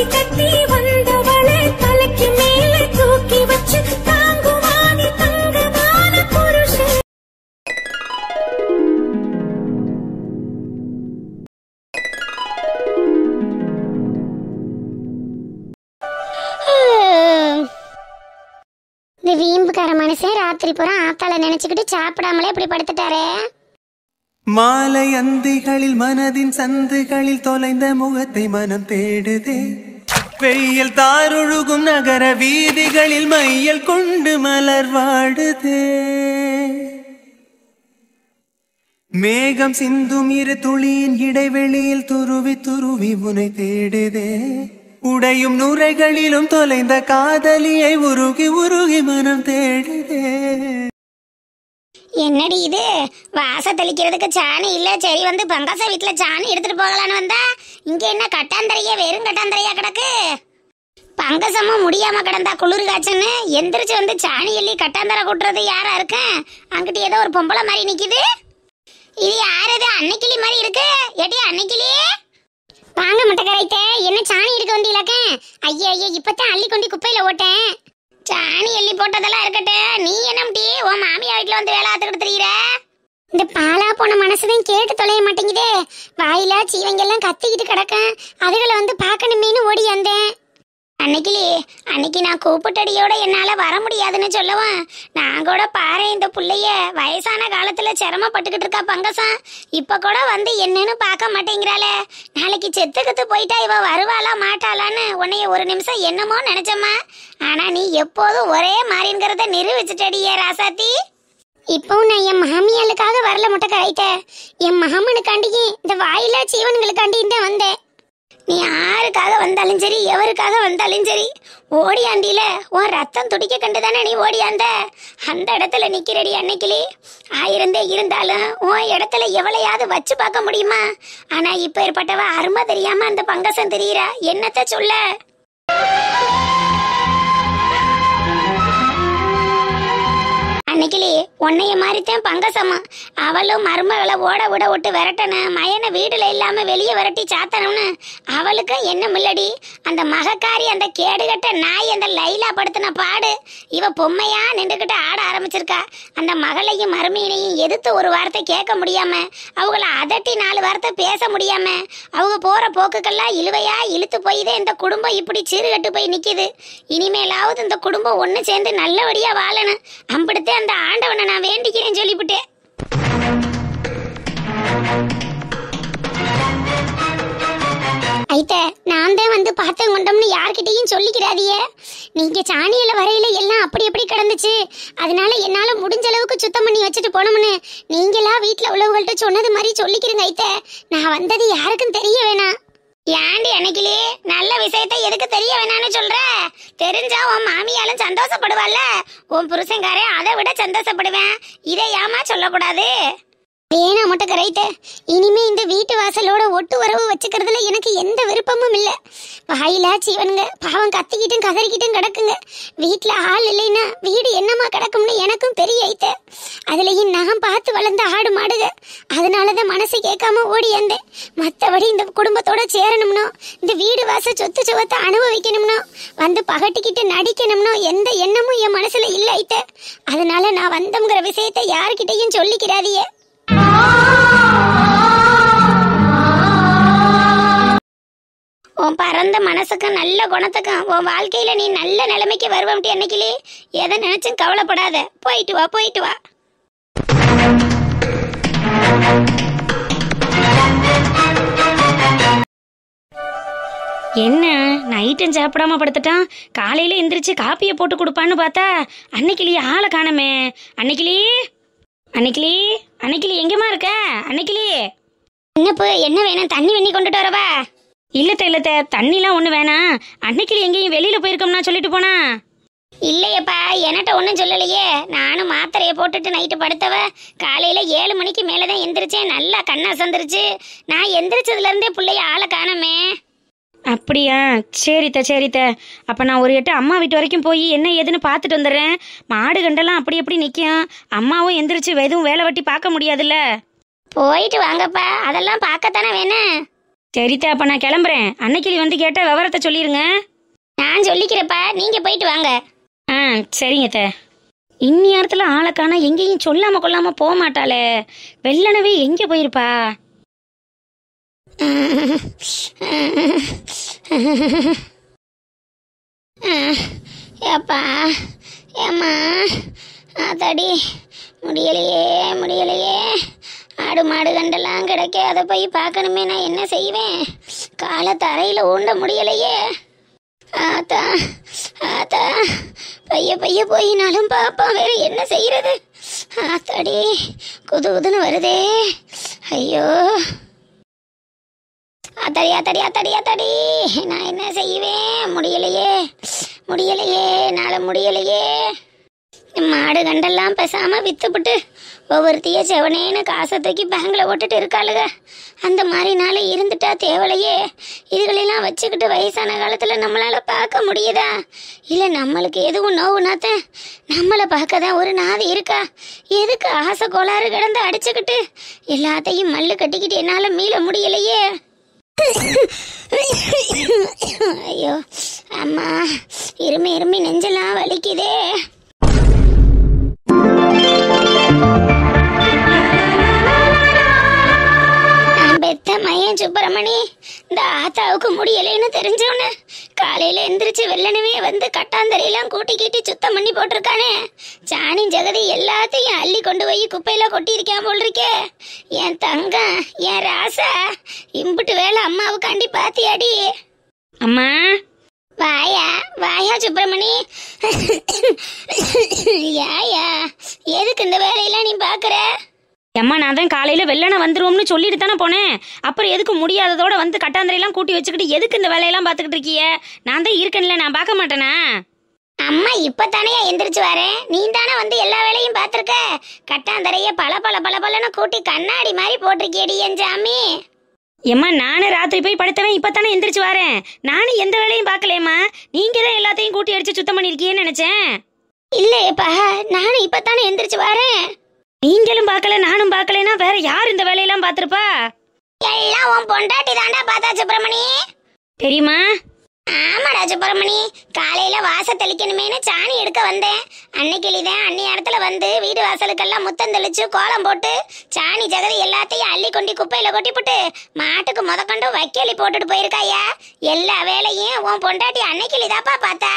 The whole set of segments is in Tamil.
கட்டி வந்தவளை தலைக்கு மேல தூக்கி வச்சு தாங்குவானி தங்கமான புருஷன் இந்த வீம்புக்கார மனுஷன் ராத்திரி பூரா ஆத்தால நினைச்சுக்கிட்டு சாப்பிடாமலே இப்படி படுத்துட்டாரே மாலை அந்திகளில் மனதின் சந்துகளில் தொலைந்த முகத்தை மனம் தேடுதே வெயில் தாருழுகும் நகர வீதிகளில் மையல் கொண்டு மலர் வாடுதே மேகம் சிந்தும் இரு துளியின் இடைவெளியில் துருவி துருவி உனை தேடுதே உடையும் நுரைகளிலும் தொலைந்த காதலியை உருகி உருகி மனம் தேடுதே என்னடி இது வாச தெளிக்கிறதுக்கு சாணி இல்ல சரி வந்து பங்காச வீட்டுல சாணி எடுத்துட்டு போகலான்னு வந்தா இங்க என்ன கட்டாந்தரையா வெறும் கட்டாந்தரையா கிடக்கு பங்கசமும் முடியாம கிடந்தா குளிர் காய்ச்சன்னு எந்திரிச்சு வந்து சாணி எள்ளி கட்டாந்தரை கூட்டுறது யாரா இருக்கு அங்கிட்டு ஏதோ ஒரு பொம்பளை மாதிரி நிக்குது இது யார் இது அன்னைக்கிளி மாதிரி இருக்கு எடி அன்னைக்கிளி வாங்க முட்டைக்கரைத்த என்ன சாணி எடுக்க வந்தீங்களாக்க ஐயா ஐயா இப்பதான் அள்ளி கொண்டு குப்பையில ஓட்டேன் சாணி எள்ளி போட்டதெல்லாம் இருக்கட்டும் நீ என்னம்டி உன் மாமியா வீட்டுல வந்து வேலை ஆத்துக்கிட்டு தெரியுற இந்த பாலா போன மனசுதான் கேட்டு தொலைய மாட்டேங்குதே வாயில சீவங்கெல்லாம் கத்திக்கிட்டு கிடக்கும் அதுகளை வந்து பார்க்கணுமேனு ஓடி வந்தேன் அன்னைக்கு அன்னைக்கு நான் கூப்பிட்டடியோட என்னால வர முடியாதுன்னு சொல்லவும் நான் கூட பாரு இந்த புள்ளைய வயசான காலத்துல சிரமப்பட்டுக்கிட்டு இருக்கா பங்கசம் இப்ப கூட வந்து என்னன்னு பார்க்க மாட்டேங்கிறாளே நாளைக்கு செத்துக்கிட்டு போயிட்டா இவ வருவாளா மாட்டாளான்னு உன்னைய ஒரு நிமிஷம் என்னமோ நினைச்சம்மா ஆனா நீ எப்போதும் ஒரே மாறிங்கிறத நிரூபிச்சுட்டடியே ராசாத்தி இப்பவும் நான் என் மாமியாளுக்காக வரல முட்டை கரைத்த என் மாமனுக்காண்டியும் இந்த வாயிலா சீவன்களுக்காண்டியும் தான் வந்தேன் நீ யாருக்காக வந்தாலும் சரி எவருக்காக வந்தாலும் சரி ஓடியாண்டியில உன் ரத்தம் துடிக்க கண்டுதானே நீ ஓடியாந்த அந்த இடத்துல நிக்கிறடி அன்னைக்கிளி ஆயிருந்தே இருந்தாலும் உன் இடத்துல எவளையாவது வச்சு பார்க்க முடியுமா ஆனா இப்ப ஏற்பட்டவ அருமை தெரியாம அந்த பங்கசம் தெரியுறா என்னத்த சொல்ல அன்னைக்கிளி உன்னைய மாதிரித்தான் பங்கசம்மா அவளும் மருமகளை ஓட விட விட்டு விரட்டணும் மயனை வீடுல இல்லாம வெளியே விரட்டி சாத்தணும்னு அவளுக்கும் என்ன மில்லடி அந்த மகக்காரி அந்த கேடுகட்ட நாய் அந்த லைலா படுத்தின பாடு இவ பொம்மையா நின்றுகிட்டு ஆட ஆரம்பிச்சிருக்கா அந்த மகளையும் மருமையினையும் எதிர்த்து ஒரு வார்த்தை கேட்க முடியாம அவங்கள அதட்டி நாலு வார்த்தை பேச முடியாம அவங்க போற போக்குக்கெல்லாம் இழுவையா இழுத்து போய்தே இந்த குடும்பம் இப்படி சீர்கட்டு போய் நிக்குது இனிமேலாவது இந்த குடும்பம் ஒண்ணு சேர்ந்து நல்லபடியா வாழணும் அம்பிடுத்தே அந்த ஆண்டவனை நான் வேண்டிக்கிறேன் சொல்லிவிட்டேன் ஐத்த நான் தான் வந்து பார்த்து கொண்டோம்னு யார்கிட்டயும் சொல்லிக்கிறாதியே நீங்க சாணியில வரையில எல்லாம் அப்படி அப்படி கிடந்துச்சு அதனால என்னால முடிஞ்ச அளவுக்கு சுத்தம் பண்ணி வச்சுட்டு போனோம்னு நீங்களா வீட்ல உள்ளவங்கள்ட்ட சொன்னது மாதிரி சொல்லிக்கிறீங்க ஐத்த நான் வந்தது யாருக்கும் தெரிய வேணாம் ஏண்டி அன்னைக்கிலே நல்ல விஷயத்தை எதுக்கு தெரிய வேணாம்னு சொல்ற தெரிஞ்சா உன் மாமியாலும் சந்தோஷப்படுவாள்ல உன் புருஷன்காரன் அதை விட சந்தோஷப்படுவேன் இதை ஏமா சொல்லக்கூடாது வேணா மட்டும் கரைத்த இனிமே இந்த வீட்டு வாசலோட ஒட்டு உறவு வச்சுக்கிறதுல எனக்கு எந்த விருப்பமும் இல்ல வாயிலா சீவனுங்க பாவம் கத்திக்கிட்டும் கதறிக்கிட்டும் கிடக்குங்க வீட்ல ஆள் இல்லைன்னா வீடு என்னமா கிடக்கும்னு எனக்கும் தெரிய ஐத்த அதுலயும் நான் பார்த்து வளர்ந்த ஆடு மாடுக அதனாலதான் மனசு கேட்காம ஓடி வந்தேன் மத்தபடி இந்த குடும்பத்தோட சேரணும்னோ இந்த வீடு வாச சொத்து சுவத்தை அனுபவிக்கணும்னோ வந்து பகட்டிக்கிட்டு நடிக்கணும்னோ எந்த எண்ணமும் என் மனசுல இல்ல ஐத்த அதனால நான் வந்தோங்கிற விஷயத்தை யாருக்கிட்டையும் சொல்லிக்கிறாதியே உன் பரந்த மனசுக்கும் நல்ல குணத்துக்கும் உன் வாழ்க்கையில நீ நல்ல நிலைமைக்கு வருவம்டி அன்னைக்கிலே எதை நினைச்சும் கவலைப்படாத போயிட்டு வா போயிட்டு வா என்ன நைட்டும் சாப்பிடாம படுத்துட்டான் காலையில எந்திரிச்சு காப்பியை போட்டு கொடுப்பான்னு பார்த்தா அன்னைக்கிளி ஆளை காணமே அன்னைக்கிளி அன்னைக்கிளி அன்னைக்கிளி எங்கேம்மா இருக்க அன்னைக்கிளி என்னப்பு என்ன வேணும் தண்ணி வெண்ணி கொண்டுட்டு வரவா இல்லத்த இல்லத்த தண்ணிலாம் ஒண்ணு வேணாம் அன்னைக்கிளி எங்கேயும் வெளியில போயிருக்கோம்னா சொல்லிட்டு போனா இல்லையப்பா என்கிட்ட ஒன்றும் சொல்லலையே நானும் மாத்திரையை போட்டுட்டு நைட்டு படுத்தவ காலையில ஏழு மணிக்கு மேலே தான் எந்திரிச்சேன் நல்லா கண்ணு அசந்துருச்சு நான் எந்திரிச்சதுல இருந்தே பிள்ளைய ஆளை காணமே அப்படியா சரித்த சரித்த அப்ப நான் ஒரு எட்டு அம்மா வீட்டு வரைக்கும் போய் என்ன ஏதுன்னு பார்த்துட்டு வந்துடுறேன் மாடு கண்டெல்லாம் அப்படி அப்படி நிற்கும் அம்மாவும் எந்திரிச்சு எதுவும் வேலை வெட்டி பார்க்க முடியாதுல்ல போயிட்டு வாங்கப்பா அதெல்லாம் பார்க்கத்தானே வேணும் சரித்தா அப்ப நான் கிளம்புறேன் அன்னைக்கிளி வந்து கேட்ட விவரத்தை சொல்லிருங்க நான் சொல்லிக்கிறப்பா நீங்க போயிட்டு வாங்க ஆ சரிங்க அத்தை இன்னி நேரத்துல ஆளை காணா எங்கேயும் சொல்லாம கொள்ளாம போக மாட்டாளே வெள்ளனவே எங்க போயிருப்பா ஏப்பா ஏம்மா அதாடி முடியலையே முடியலையே ஆடு மாடு கண்டெல்லாம் கிடைக்க அதை போய் பார்க்கணுமே நான் என்ன செய்வேன் காலை தரையில் ஊண்ட முடியலையே ஆத்தா ஆத்தா பைய பைய போயினாலும் பாப்போம் வேற என்ன செய்யறது ஆத்தாடி குது குதுன்னு வருதே ஐயோ ஆத்தாடி ஆத்தாடி ஆத்தாடி ஆத்தாடி நான் என்ன செய்வேன் முடியலையே முடியலையே என்னால முடியலையே மாடு கண்டெல்லாம் பேசாம வித்துப்புட்டு ஒவ்வொருத்தைய செவனேன்னு காசை தூக்கி பேங்க்ல போட்டுட்டு இருக்காளுக அந்த மாதிரி நாள் இருந்துட்டா தேவலையே இதுகளெல்லாம் வச்சுக்கிட்டு வயசான காலத்துல நம்மளால பார்க்க முடியுதா இல்ல நம்மளுக்கு எதுவும் நோவுனாத்த நம்மளை பார்க்க தான் ஒரு நாதி இருக்கா எதுக்கு ஆசை கோளாறு கிடந்து அடிச்சுக்கிட்டு எல்லாத்தையும் மல்லு கட்டிக்கிட்டு என்னால மீள முடியலையே ஐயோ அம்மா இருமி இருமி நெஞ்செல்லாம் வலிக்குதே நான் பெத்த மையன் சுப்பிரமணி இந்த ஆத்தாவுக்கு முடியலைன்னு தெரிஞ்சவனு காலையில எந்திரிச்சு வெள்ளனவே வந்து கட்டாந்தரையெல்லாம் கூட்டி கீட்டி சுத்தம் பண்ணி போட்டிருக்கானே சாணி ஜெகதி எல்லாத்தையும் அள்ளி கொண்டு போய் குப்பையில கொட்டியிருக்கான் போல் இருக்கே என் தங்கம் என் ராசா இம்புட்டு வேலை அம்மாவுக்காண்டி பாத்தியாடி அம்மா வாயா வாயா சுப்பிரமணி யாயா எதுக்கு இந்த வேலையெல்லாம் நீ பாக்குற அம்மா நான் தான் காலையில வெள்ளன வந்துருவோம்னு சொல்லிட்டு தானே போனேன் அப்புறம் எதுக்கு முடியாததோட வந்து கட்டாந்திரையெல்லாம் கூட்டி வச்சுக்கிட்டு எதுக்கு இந்த வேலையெல்லாம் பார்த்துக்கிட்டு இருக்கிய நான் தான் இருக்கேன்ல நான் பார்க்க மாட்டேனா அம்மா இப்பதானே எந்திரிச்சு வரேன் நீ தானே வந்து எல்லா வேலையும் பார்த்திருக்க கட்டாந்தரைய பல பல பல பலன்னு கூட்டி கண்ணாடி மாதிரி போட்டிருக்கியடி என் சாமி ஏம்மா நானே ராத்திரி போய் படுத்தவன் இப்போ தானே எந்திரிச்சு வரேன் நானும் எந்த வேலையும் பார்க்கலையம்மா நீங்க தான் எல்லாத்தையும் கூட்டி அடிச்சு சுத்தம் பண்ணிருக்கீங்கன்னு நினைச்சேன் இல்லையப்பா நானும் இப்பதானே எந்திரிச்சு வரேன் நீங்களும் பார்க்கல நானும் பார்க்கலைன்னா வேற யார் இந்த வேலையெல்லாம் பார்த்துருப்பா எல்லாம் உன் பொண்டாட்டி தாண்டா பார்த்தா சுப்பிரமணி தெரியுமா ஆமாடா சுப்பிரமணி காலையில வாச தெளிக்கணுமேனு சாணி எடுக்க வந்தேன் அன்னைக்கு தான் அன்னி இடத்துல வந்து வீடு வாசலுக்கெல்லாம் முத்தம் தெளிச்சு கோலம் போட்டு சாணி ஜகதி எல்லாத்தையும் அள்ளி கொண்டு குப்பையில கொட்டி போட்டு மாட்டுக்கு முதக்கொண்டு வைக்கோலி போட்டுட்டு போயிருக்காயா எல்லா வேலையும் உன் பொண்டாட்டி அன்னைக்கு தாப்பா பார்த்தா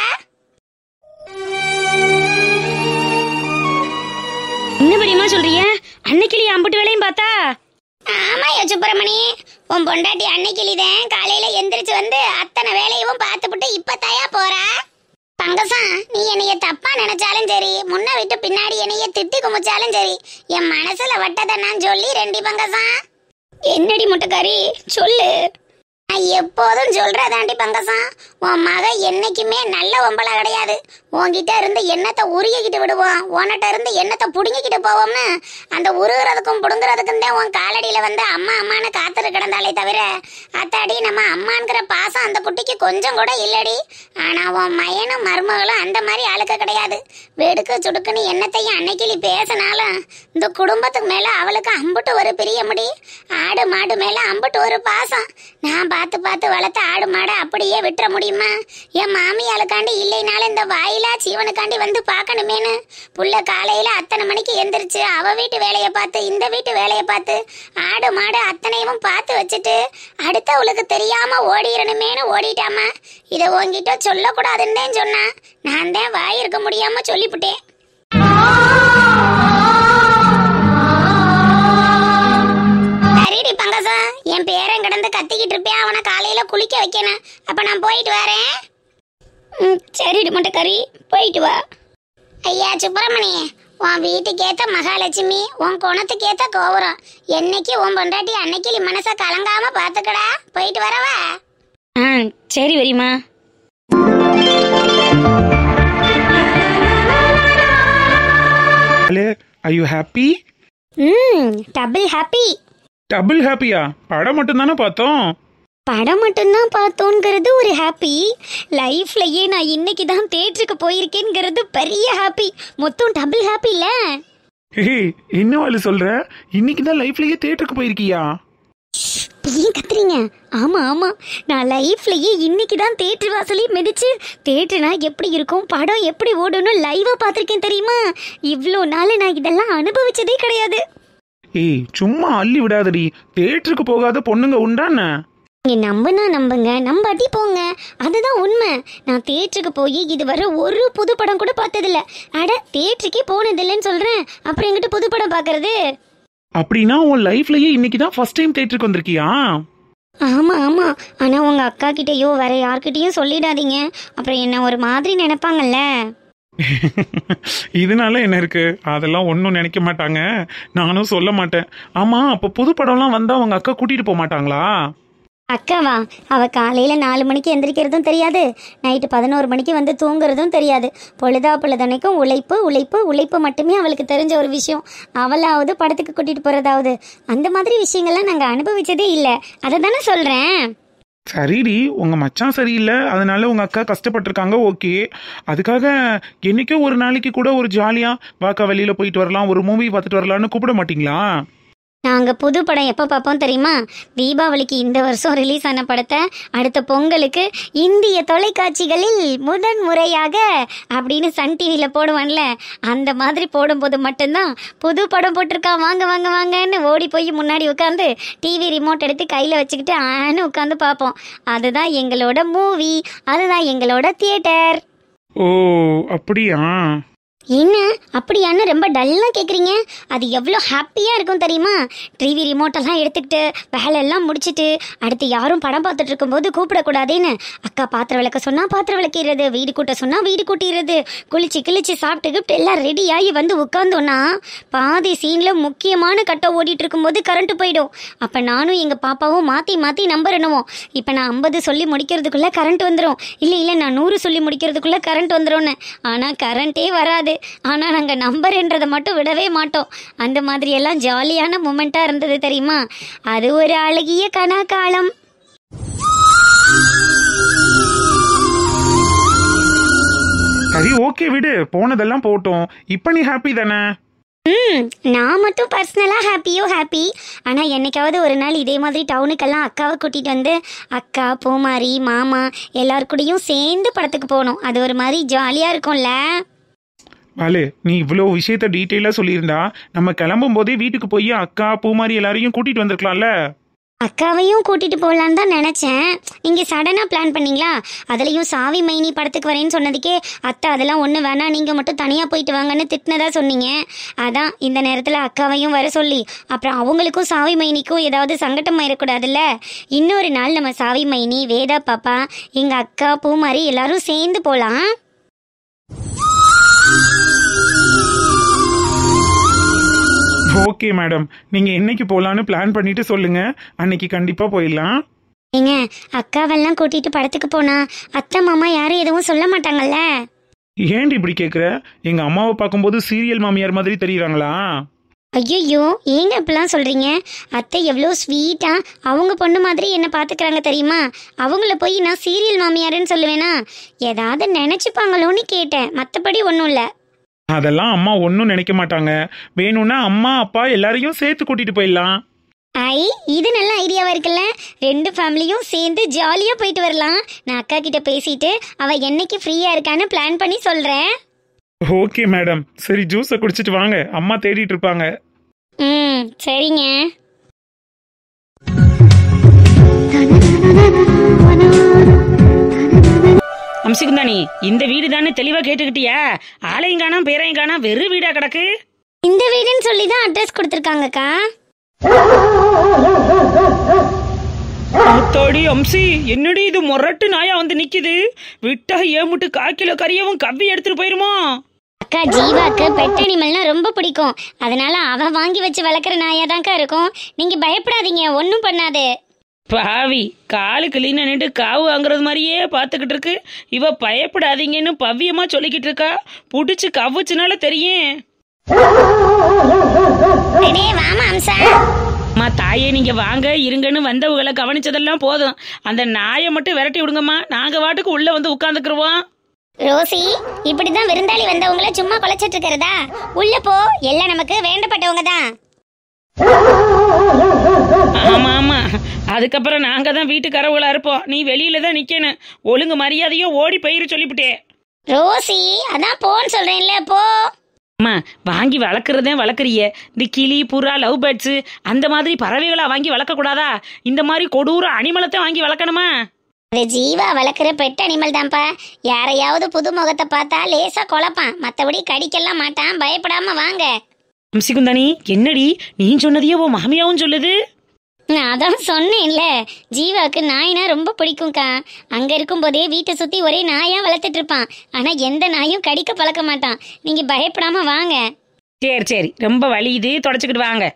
என்ன பெரியம்மா சொல்றிய அன்னைக்கு அம்புட்டு வேலையும் பார்த்தா ஆமாயா சுப்பிரமணி உன் பொண்டாட்டி அன்னைக்கு தான் காலையில எந்திரிச்சு வந்து அத்தனை வேலையும் பார்த்துப்புட்டு இப்ப தயா போறா பங்கசம் நீ என்னைய தப்பா நினைச்சாலும் சரி முன்ன விட்டு பின்னாடி என்னைய திட்டி குமிச்சாலும் சரி என் மனசுல வட்டதை நான் சொல்லி ரெண்டி பங்கசம் என்னடி முட்டைக்காரி சொல்லு நான் எப்போதும் சொல்றதாண்டி பங்கசம் உன் மக என்னைக்குமே நல்ல ஒம்பளா கிடையாது உன்கிட்ட இருந்து எண்ணத்தை உருகிக்கிட்டு விடுவோம் உன்கிட்ட இருந்து எண்ணத்தை புடுங்கிக்கிட்டு போவோம்னு அந்த உருகிறதுக்கும் புடுங்குறதுக்கும் தான் உன் காலடியில வந்து அம்மா அம்மான்னு காத்துரு கிடந்தாலே தவிர அத்தாடி நம்ம அம்மாங்கிற பாசம் அந்த குட்டிக்கு கொஞ்சம் கூட இல்லடி ஆனா உன் மயனும் மருமகளும் அந்த மாதிரி ஆளுக்க கிடையாது வெடுக்கு சுடுக்குன்னு எண்ணத்தையும் அன்னைக்கு பேசினாலும் இந்த குடும்பத்துக்கு மேல அவளுக்கு அம்புட்டு ஒரு பிரியமுடி ஆடு மாடு மேல அம்புட்டு ஒரு பாசம் நான் பார்த்து பார்த்து வளர்த்த ஆடு மாடை அப்படியே விட்டுற முடியுமா என் மாமியாளுக்காண்டி இல்லைனாலும் இந்த வாயிலா சீவனுக்காண்டி வந்து பார்க்கணுமேனு புள்ள காலையில அத்தனை மணிக்கு எந்திரிச்சு அவ வீட்டு வேலையை பார்த்து இந்த வீட்டு வேலையை பார்த்து ஆடு மாடு அத்தனையும் பார்த்து வச்சுட்டு அடுத்தவளுக்கு தெரியாம ஓடிடணுமேனு ஓடிட்டாமா இதை உன்கிட்ட சொல்லக்கூடாதுன்னு தான் சொன்னா நான் தான் வாய் இருக்க முடியாம சொல்லிவிட்டேன் சரிடி பங்கசா என் பேரன் கிடந்து கத்திக்கிட்டு இருப்பேன் அவனை காலையில குளிக்க வைக்கணும் அப்ப நான் போயிட்டு வரேன் ம், சரிடி முட்டைக்கறி போயிட்டு வா ஐயா சுப்பிரமணி உன் வீட்டுக்கேத்த மகாலட்சுமி உன் குணத்துக்கேத்த கோபுரம் என்னைக்கு உன் பொண்டாட்டி அன்னைக்கு மனசை கலங்காம பாத்துக்கடா போயிட்டு வரவா ஆ சரி பெரியம்மா ஹலோ ஐ யூ ஹாப்பி ம் டபுள் ஹாப்பி டபுள் ஹாப்பியா படம் மட்டும் தானே பார்த்தோம் படம் மட்டும்தான் பார்த்தோங்கிறது ஒரு ஹாப்பி லைஃப்லயே நான் இன்னைக்கு தான் தேட்டருக்கு போயிருக்கேங்கிறது பெரிய ஹாப்பி மொத்தம் டபுள் ஹாப்பி இல்ல ஹே என்ன வாழ சொல்ற இன்னைக்கு தான் லைஃப்லயே தியேட்டருக்கு போயிருக்கியா ஏன் கத்துறீங்க ஆமா ஆமா நான் லைஃப்லயே இன்னைக்கு தான் தேட்டர் வாசலே மிதிச்சு தேட்டர்னா எப்படி இருக்கும் படம் எப்படி ஓடும்னு லைவா பார்த்திருக்கேன் தெரியுமா இவ்வளோ நாள் நான் இதெல்லாம் அனுபவிச்சதே கிடையாது ஏய் சும்மா அள்ளி விடாதடி தேட்டருக்கு போகாத பொண்ணுங்க உண்டானே நீங்க நம்புனா நம்புங்க நம்பாட்டி போங்க அதுதான் உண்மை நான் தேட்டருக்கு போய் இதுவரை ஒரு புது படம் கூட பார்த்ததில்ல அட தேட்டருக்கே போனதில்லைன்னு சொல்றேன் அப்புறம் எங்கிட்ட புது படம் பார்க்கறது அப்படின்னா உன் லைஃப்லயே இன்னைக்கு தான் ஃபர்ஸ்ட் டைம் தேட்டருக்கு வந்திருக்கியா ஆமா ஆமா ஆனா உங்க அக்கா கிட்டயோ வேற யார்கிட்டயும் சொல்லிடாதீங்க அப்புறம் என்ன ஒரு மாதிரி நினைப்பாங்கல்ல இதனால என்ன இருக்கு அதெல்லாம் ஒன்றும் நினைக்க மாட்டாங்க நானும் சொல்ல மாட்டேன் ஆமா அப்போ புது படம்லாம் வந்தா உங்க அக்கா கூட்டிட்டு போக மாட்டாங்களா அக்காவா அவ காலையில நாலு மணிக்கு எந்திரிக்கிறதும் தெரியாது நைட்டு பதினோரு மணிக்கு வந்து தூங்குறதும் தெரியாது பொழுதா பொழுதனைக்கும் உழைப்பு உழைப்பு உழைப்பு மட்டுமே அவளுக்கு தெரிஞ்ச ஒரு விஷயம் அவளாவது படத்துக்கு கூட்டிட்டு போறதாவது அந்த மாதிரி விஷயங்கள்லாம் நாங்க அனுபவிச்சதே இல்லை அதை தானே சொல்றேன் சரிடி உங்க மச்சான் சரியில்லை அதனால உங்க அக்கா கஷ்டப்பட்டிருக்காங்க ஓகே அதுக்காக என்னைக்கோ ஒரு நாளைக்கு கூட ஒரு ஜாலியா வாக்கா வெளியில போயிட்டு வரலாம் ஒரு மூவி பார்த்துட்டு வரலாம்னு கூப்பிட மாட்டீங்களா நாங்க புது படம் எப்போ பார்ப்போம் தெரியுமா தீபாவளிக்கு இந்த வருஷம் ரிலீஸ் ஆன படத்தை அடுத்த பொங்கலுக்கு இந்திய தொலைக்காட்சிகளில் முதன் முறையாக அப்படின்னு சன் டிவியில் போடுவான்ல அந்த மாதிரி போடும்போது மட்டும்தான் புது படம் போட்டிருக்கான் வாங்க வாங்க வாங்கன்னு ஓடி போய் முன்னாடி உட்காந்து டிவி ரிமோட் எடுத்து கையில் வச்சுக்கிட்டு ஆன்னு உட்காந்து பார்ப்போம் அதுதான் எங்களோட மூவி அதுதான் எங்களோட தியேட்டர் ஓ அப்படியா என்ன அப்படியான்னு ரொம்ப டல்லாக கேட்குறீங்க அது எவ்வளோ ஹாப்பியாக இருக்கும் தெரியுமா டிவி ரிமோட்டெல்லாம் எடுத்துக்கிட்டு வேலையெல்லாம் முடிச்சிட்டு அடுத்து யாரும் படம் பார்த்துட்டு இருக்கும்போது கூப்பிடக்கூடாதுன்னு அக்கா பாத்திரம் விளக்க சொன்னால் பாத்திரம் விளக்கிறது வீடு கூட்ட சொன்னால் வீடு கூட்டிடுறது குளிச்சு கிழிச்சு சாப்பிட்டு கிப்ட்டு எல்லாம் ரெடி ஆகி வந்து உட்காந்தோன்னா பாதி சீனில் முக்கியமான கட்டை ஓடிட்டு இருக்கும்போது கரண்ட் போயிடும் அப்போ நானும் எங்கள் பாப்பாவும் மாற்றி மாற்றி நம்பர் எண்ணுவோம் இப்போ நான் ஐம்பது சொல்லி முடிக்கிறதுக்குள்ளே கரண்ட் வந்துடும் இல்லை இல்லை நான் நூறு சொல்லி முடிக்கிறதுக்குள்ளே கரண்ட் வந்துடும்னு ஆனால் கரண்ட்டே வராது ஆனால் நாங்கள் நம்பர்ன்றதை மட்டும் விடவே மாட்டோம் அந்த மாதிரி எல்லாம் ஜாலியான மூமெண்ட்டாக இருந்தது தெரியுமா அது ஒரு அழகிய கனாக்காலம் சரி ஓகே விடு போனதெல்லாம் போட்டோம் இப்போ நீ ஹாப்பி தானே ம் நான் மட்டும் பர்சனலாக ஹாப்பியோ ஹாப்பி ஆனால் என்னைக்காவது ஒரு நாள் இதே மாதிரி டவுனுக்கெல்லாம் அக்காவை கூட்டிகிட்டு வந்து அக்கா பூமாரி மாமா எல்லார் கூடயும் சேர்ந்து படத்துக்கு போகணும் அது ஒரு மாதிரி ஜாலியாக இருக்கும்ல பாலு நீ இவ்வளோ விஷயத்த டீட்டெயிலாக சொல்லியிருந்தா நம்ம கிளம்பும் போதே வீட்டுக்கு போய் அக்கா பூமாரி எல்லாரையும் கூட்டிட்டு வந்திருக்கலாம்ல அக்காவையும் கூட்டிட்டு போகலான்னு தான் நினச்சேன் நீங்கள் சடனாக பிளான் பண்ணீங்களா அதுலேயும் சாவி மைனி படத்துக்கு வரேன்னு சொன்னதுக்கே அத்தை அதெல்லாம் ஒன்று வேணாம் நீங்கள் மட்டும் தனியாக போயிட்டு வாங்கன்னு திட்டினதா சொன்னீங்க அதான் இந்த நேரத்தில் அக்காவையும் வர சொல்லி அப்புறம் அவங்களுக்கும் சாவி மைனிக்கும் ஏதாவது சங்கடம் ஆயிடக்கூடாதுல்ல இன்னொரு நாள் நம்ம சாவி மைனி வேதா பாப்பா எங்கள் அக்கா பூமாரி எல்லாரும் சேர்ந்து போகலாம் ஓகே மேடம் நீங்கள் என்னைக்கு போகலான்னு பிளான் பண்ணிட்டு சொல்லுங்க அன்னைக்கு கண்டிப்பாக போயிடலாம் ஏங்க அக்காவெல்லாம் கூட்டிட்டு படத்துக்கு போனா அத்தை மாமா யாரும் எதுவும் சொல்ல மாட்டாங்கல்ல ஏன்டி இப்படி கேட்குற எங்கள் அம்மாவை பார்க்கும்போது சீரியல் மாமியார் மாதிரி தெரியுறாங்களா ஐயோ ஏங்க இப்படிலாம் சொல்றீங்க அத்தை எவ்வளோ ஸ்வீட்டா அவங்க பொண்ணு மாதிரி என்ன பார்த்துக்கிறாங்க தெரியுமா அவங்கள போய் நான் சீரியல் மாமியாருன்னு சொல்லுவேனா ஏதாவது நினைச்சுப்பாங்களோன்னு கேட்டேன் மற்றபடி ஒன்றும் இல்லை அதெல்லாம் அம்மா ஒன்றும் நினைக்க மாட்டாங்க வேணும்னா அம்மா அப்பா எல்லாரையும் சேர்த்து கூட்டிட்டு போயிடலாம் ஐ இது நல்ல ஐடியாவா இருக்குல்ல ரெண்டு ஃபேமிலியும் சேர்ந்து ஜாலியாக போயிட்டு வரலாம் நான் அக்கா கிட்ட பேசிட்டு அவ என்னைக்கு ஃப்ரீயா இருக்கான்னு பிளான் பண்ணி சொல்றேன் ஓகே மேடம் சரி ஜூஸை குடிச்சிட்டு வாங்க அம்மா தேடிட்டு இருப்பாங்க ம் சரிங்க அம்சிக்குந்தானி இந்த வீடு தானே தெளிவா கேட்டுக்கிட்டியா ஆளையும் காணாம் பேரையும் காணாம் வெறும் வீடா கிடக்கு இந்த வீடுன்னு சொல்லி தான் அட்ரஸ் கொடுத்துருக்காங்கக்கா முத்தாடி அம்சி என்னடி இது முரட்டு நாயா வந்து நிக்குது விட்டா ஏமுட்டு காக்கிலோ கறியவும் கவ்வி எடுத்துட்டு போயிருமோ அக்கா ஜீவாக்கு பெட் அனிமல்னா ரொம்ப பிடிக்கும் அதனால அவ வாங்கி வச்சு வளர்க்குற நாயாதான்க்கா இருக்கும் நீங்க பயப்படாதீங்க ஒன்றும் பண்ணாது பாவி காலுக்கு லீன நின்று காவு வாங்குறது மாதிரியே பார்த்துக்கிட்டு இருக்கு இவ பயப்படாதீங்கன்னு பவ்யமா சொல்லிக்கிட்டு இருக்கா புடிச்சு கவ்வுச்சுனால தெரியும் அடே வாமா அம்சா அம்மா தாயே நீங்க வாங்க இருங்கன்னு வந்தவங்களை கவனிச்சதெல்லாம் போதும் அந்த நாயை மட்டும் விரட்டி விடுங்கம்மா நாங்க வாட்டுக்கு உள்ள வந்து உட்காந்துக்குருவோம் ரோசி இப்படிதான் விருந்தாளி வந்தவங்கள சும்மா குலைச்சிட்டு இருக்கிறதா உள்ள போ எல்லாம் நமக்கு வேண்டப்பட்டவங்க தான் ஆமா ஆமா அதுக்கப்புறம் நாங்க தான் வீட்டுக்காரவங்களா இருப்போம் நீ வெளியில தான் நிக்கணும் ஒழுங்கு மரியாதையோ ஓடி பயிர் சொல்லிவிட்டேன் ரோசி அதான் போன்னு சொல்றேன்ல போ அம்மா வாங்கி வளர்க்குறதே வளர்க்குறிய இந்த கிளி புறா லவ் பேர்ட்ஸு அந்த மாதிரி பறவைகளா வாங்கி வளர்க்க கூடாதா இந்த மாதிரி கொடூர அனிமலத்தை வாங்கி வளர்க்கணுமா அது ஜீவா வளர்க்குற பெட் அனிமல் தான்ப்பா யாரையாவது புது முகத்தை பார்த்தா லேசா குழப்பான் மத்தபடி கடிக்கெல்லாம் மாட்டான் பயப்படாம வாங்க அம்சிகுந்தானி என்னடி நீ சொன்னதையே உன் மாமியாவும் சொல்லுது நான் அதான் சொன்னேன்ல ஜீவாக்கு நாய்னா ரொம்ப பிடிக்கும்க்கா அங்க இருக்கும்போதே வீட்டை சுத்தி ஒரே நாயா வளர்த்துட்டு இருப்பான் ஆனா எந்த நாயும் கடிக்க பழக்க மாட்டான் நீங்க பயப்படாம வாங்க சரி சரி ரொம்ப வலியுது தொடச்சிக்கிட்டு வாங்க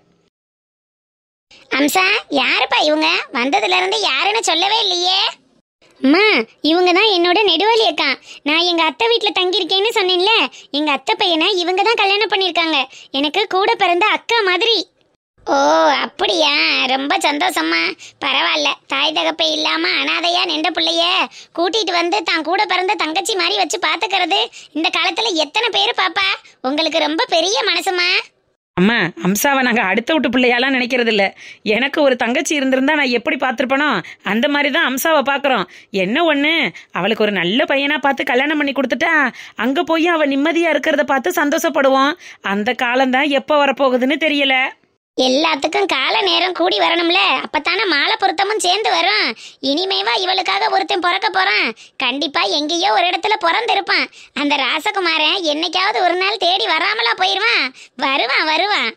அம்சா யாருப்பா இவங்க வந்ததுல இருந்து யாருன்னு சொல்லவே இல்லையே அம்மா இவங்க தான் என்னோட நெடுவாளி அக்கா நான் எங்க அத்தை வீட்ல தங்கியிருக்கேன்னு சொன்னேன்ல எங்க அத்தை பையனை இவங்க தான் கல்யாணம் பண்ணியிருக்காங்க எனக்கு கூட பிறந்த அக்கா மாதிரி ஓ அப்படியா ரொம்ப சந்தோஷம்மா பரவாயில்ல தாய் தகப்பை இல்லாம அனாதையா நின்ற பிள்ளைய கூட்டிட்டு வந்து தான் கூட பிறந்த தங்கச்சி மாதிரி வச்சு பாத்துக்கிறது இந்த காலத்துல எத்தனை பேர் பாப்பா உங்களுக்கு ரொம்ப பெரிய மனசுமா அம்மா அம்சாவை நாங்கள் அடுத்த விட்டு பிள்ளையாலாம் நினைக்கிறது இல்ல எனக்கு ஒரு தங்கச்சி இருந்திருந்தா நான் எப்படி பார்த்துருப்பனோ அந்த மாதிரி தான் அம்சாவை பார்க்குறோம் என்ன ஒன்று அவளுக்கு ஒரு நல்ல பையனா பார்த்து கல்யாணம் பண்ணி கொடுத்துட்டா அங்கே போய் அவள் நிம்மதியாக இருக்கிறத பார்த்து சந்தோஷப்படுவோம் அந்த காலம்தான் எப்போ வரப்போகுதுன்னு தெரியல எல்லாத்துக்கும் கால நேரம் கூடி வரணும்ல அப்பத்தானே மாலை பொருத்தமும் சேர்ந்து வரும் இனிமேவா இவளுக்காக ஒருத்தன் பிறக்க போறான் கண்டிப்பா எங்கேயோ ஒரு இடத்துல பிறந்திருப்பான் அந்த ராசகுமாரன் என்னைக்காவது ஒரு நாள் தேடி வராமலா போயிருவான் வருவான் வருவான்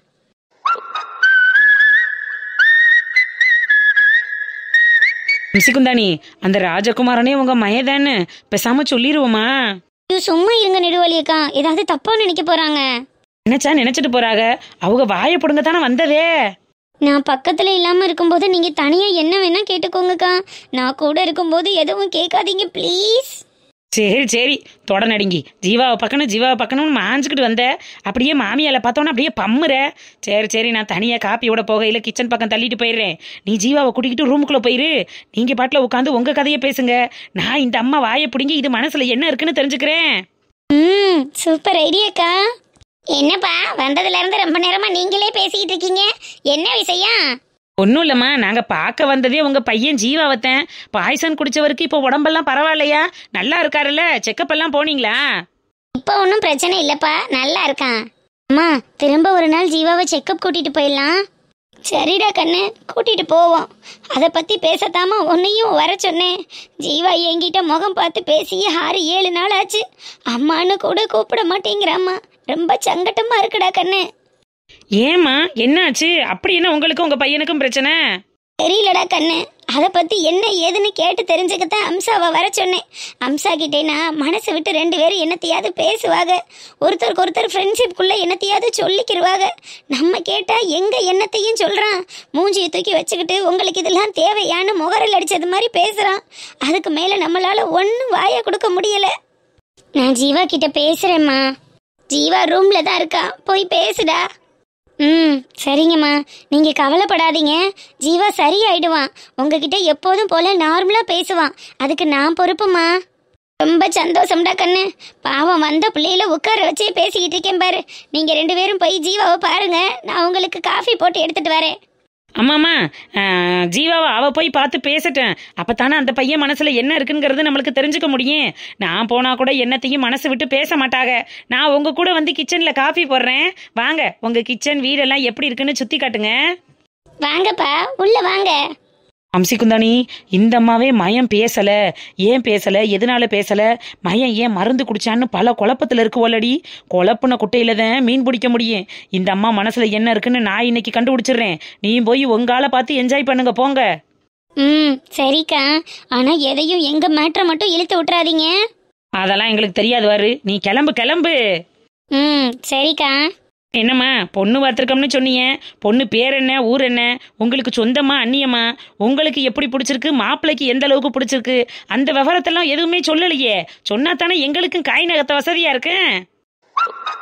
மிசிகுந்தானி அந்த ராஜகுமாரனே உங்க மயதான்னு பேசாம சொல்லிடுவோமா ஐயோ, சும்மா இருங்க நெடுவலியக்கா ஏதாவது தப்பா நினைக்க போறாங்க நினைச்சா நினைச்சிட்டு போறாங்க அவங்க வாயை பிடுங்க தானே வந்ததே நான் பக்கத்துல இல்லாம இருக்கும்போது நீங்க தனியா என்ன வேணா கேட்டுக்கோங்கக்கா நான் கூட இருக்கும்போது எதுவும் கேட்காதீங்க ப்ளீஸ் சரி சரி தொட நடுங்கி ஜீவாவை பக்கணும் ஜீவாவை பக்கணும்னு மாஞ்சுக்கிட்டு வந்த அப்படியே மாமியால பார்த்தோன்னா அப்படியே பம்முற சரி சரி நான் தனியாக காப்பியோட போகையில் கிச்சன் பக்கம் தள்ளிட்டு போயிடுறேன் நீ ஜீவாவை கூட்டிக்கிட்டு ரூமுக்குள்ளே போயிரு நீங்கள் பாட்டில் உட்காந்து உங்கள் கதையை பேசுங்க நான் இந்த அம்மா வாயை பிடுங்கி இது மனசில் என்ன இருக்குன்னு தெரிஞ்சுக்கிறேன் ம் சூப்பர் ஐடியாக்கா என்னப்பா வந்ததுல இருந்து ரொம்ப நேரமா நீங்களே பேசிக்கிட்டு இருக்கீங்க என்ன விஷயம் ஒன்றும் இல்லைம்மா நாங்கள் பார்க்க வந்ததே உங்கள் பையன் ஜீவாவத்தேன் பாய்சன் குடிச்சவருக்கு இப்போ உடம்பெல்லாம் பரவாயில்லையா நல்லா இருக்காருல்ல செக்கப் எல்லாம் போனீங்களா இப்போ ஒன்றும் பிரச்சனை இல்லப்பா நல்லா இருக்கான் அம்மா திரும்ப ஒரு நாள் ஜீவாவை செக்கப் கூட்டிட்டு போயிடலாம் சரிடா கண்ணு கூட்டிட்டு போவோம் அதை பத்தி பேசத்தாம உன்னையும் வர சொன்னேன் ஜீவா என்கிட்ட முகம் பார்த்து பேசி ஆறு ஏழு நாள் ஆச்சு அம்மான்னு கூட கூப்பிட மாட்டேங்கிறாம்மா ரொம்ப சங்கட்டமா இருக்குடா கண்ணு ஏம்மா என்னாச்சு அப்படி என்ன உங்களுக்கும் உங்கள் பையனுக்கும் பிரச்சனை தெரியலடா கண்ணு அதை பத்தி என்ன ஏதுன்னு கேட்டு தெரிஞ்சுக்கத்தான் அம்சாவை வர சொன்னேன் அம்சா கிட்டே நான் மனசு விட்டு ரெண்டு பேரும் என்னத்தையாவது பேசுவாங்க ஒருத்தருக்கு ஒருத்தர் ஃப்ரெண்ட்ஷிப்குள்ள என்னத்தையாவது சொல்லிக்கிருவாங்க நம்ம கேட்டா எங்க என்னத்தையும் சொல்றான் மூஞ்சியை தூக்கி வச்சுக்கிட்டு உங்களுக்கு இதெல்லாம் தேவையான்னு முகரல் அடிச்சது மாதிரி பேசுறான் அதுக்கு மேல நம்மளால ஒன்றும் வாயை கொடுக்க முடியல நான் ஜீவா கிட்ட பேசுறேம்மா ஜீவா ரூம்ல தான் இருக்கா போய் பேசுடா ம் சரிங்கம்மா நீங்க கவலைப்படாதீங்க ஜீவா சரியாயிடுவான் உங்ககிட்ட எப்போதும் போல நார்மலா பேசுவான் அதுக்கு நான் பொறுப்புமா ரொம்ப சந்தோஷம்டா கண்ணு பாவம் வந்த பிள்ளையில உட்கார வச்சே பேசிக்கிட்டு இருக்கேன் பாரு நீங்க ரெண்டு பேரும் போய் ஜீவாவை பாருங்க நான் உங்களுக்கு காஃபி போட்டு எடுத்துட்டு வரேன் ஆமாம்மா ஆஹ், ஜீவாவை அவ போய் பார்த்து பேசட்டேன் அப்பத்தானே அந்த பையன் மனசுல என்ன இருக்குங்கிறது நம்மளுக்கு தெரிஞ்சுக்க முடியும் நான் போனா கூட என்னத்தையும் மனசு விட்டு பேச மாட்டாங்க நான் உங்க கூட வந்து கிச்சன்ல காஃபி போடுறேன் வாங்க உங்க கிச்சன் வீடெல்லாம் எப்படி இருக்குன்னு சுத்தி காட்டுங்க வாங்கப்பா உள்ள வாங்க அம்சிக்குந்தானி இந்த அம்மாவே மயம் பேசல ஏன் பேசல எதனால பேசல மயம் ஏன் மருந்து குடிச்சான்னு பல குழப்பத்துல இருக்கு ஓலடி குழப்புன குட்டையில தான் மீன் பிடிக்க முடியும் இந்த அம்மா மனசுல என்ன இருக்குன்னு நான் இன்னைக்கு கண்டுபிடிச்சிடுறேன் நீயும் போய் உங்கால பார்த்து என்ஜாய் பண்ணுங்க போங்க ம் சரிக்கா ஆனா எதையும் எங்க மேட்ரை மட்டும் இழுத்து விட்டுறாதீங்க அதெல்லாம் எங்களுக்கு தெரியாது வாரு நீ கிளம்பு கிளம்பு ம் சரிக்கா என்னம்மா பொண்ணு பார்த்துருக்கோம்னு சொன்னீங்க பொண்ணு பேர் என்ன ஊர் என்ன உங்களுக்கு சொந்தமா அந்நியமா உங்களுக்கு எப்படி பிடிச்சிருக்கு மாப்பிள்ளைக்கு எந்த அளவுக்கு பிடிச்சிருக்கு அந்த விவரத்தெல்லாம் எதுவுமே சொல்லலையே சொன்னா தானே எங்களுக்கும் காய் நகத்த வசதியா இருக்கு